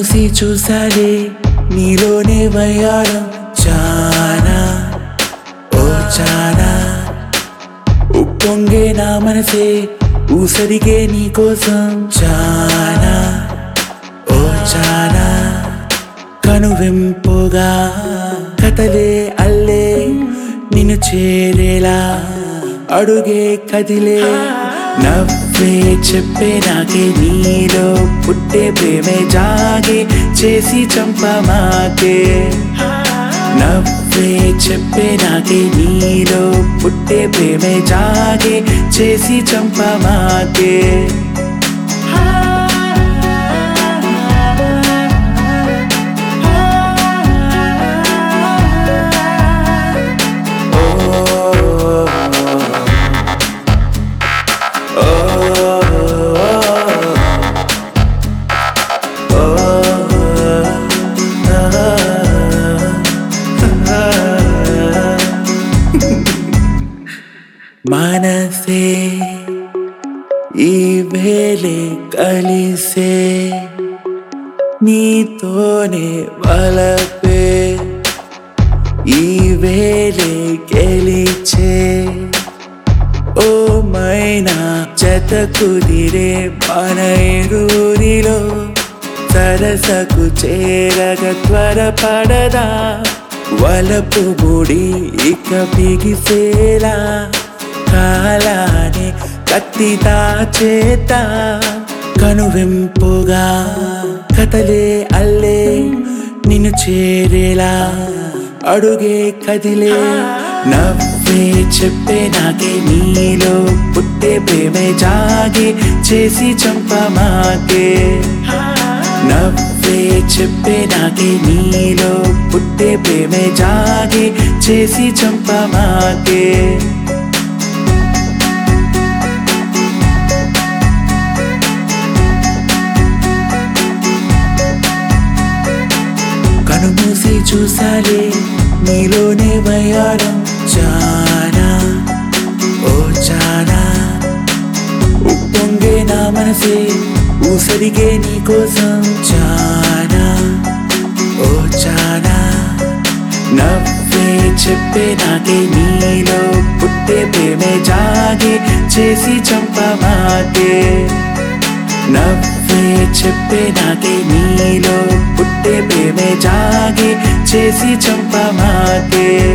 మూసి చూసాలే నీలోనే వయ్యారం చానా ఓ చానా ఉప్పొంగే నా మనసే ఊసరిగే నీ కోసం చానా ఓ చానా కనువింపుగా కథలే అల్లే నిన్ను చేరేలా అడుగే కదిలే నవ్వే చెప్పే నాకే నీలో పుట్టే ప్రేమే జాగే చేసి చంప మాకే నవ్వే చెప్పే నాకే నీలో పుట్టే ప్రేమే జాగే చేసి చంప మాకే మనసే ఈ వేలే కలిసే నీతోనే వలపే ఈ వేలే గెలిచే ఓ మైనా జత కుదిరే మన ఇరువురిలో సరసకు చేరగ త్వరపడదా వలపు ముడి ఇక బిగిసేలా కాలాన్ని కత్తిదా చేత కనువింపుగా కథలే అల్లే నిన్ను చేరేలా అడుగే కదిలే నవ్వే చెప్పే నాకే నీలో పుట్టే ప్రేమే జాగే చేసి చంప మాకే నవ్వే చెప్పే నాకే నీలో పుట్టే ప్రేమే జాగే చేసి చంప మాకే కనుమూసి చూసాలే నీలోనే వయారం చానా ఓ చానా ఉప్పొంగే నా మనసే ఊసరిగే నీ కోసం చానా ఓ చానా నవ్వే చెప్పే నాకే నీలో పుట్టే ప్రేమే జాగే చేసి చంప మాకే నవ్వే చెప్పే నాకే నీలో పుట్టే ప్రేమే జాగే చేసి చంప మాకే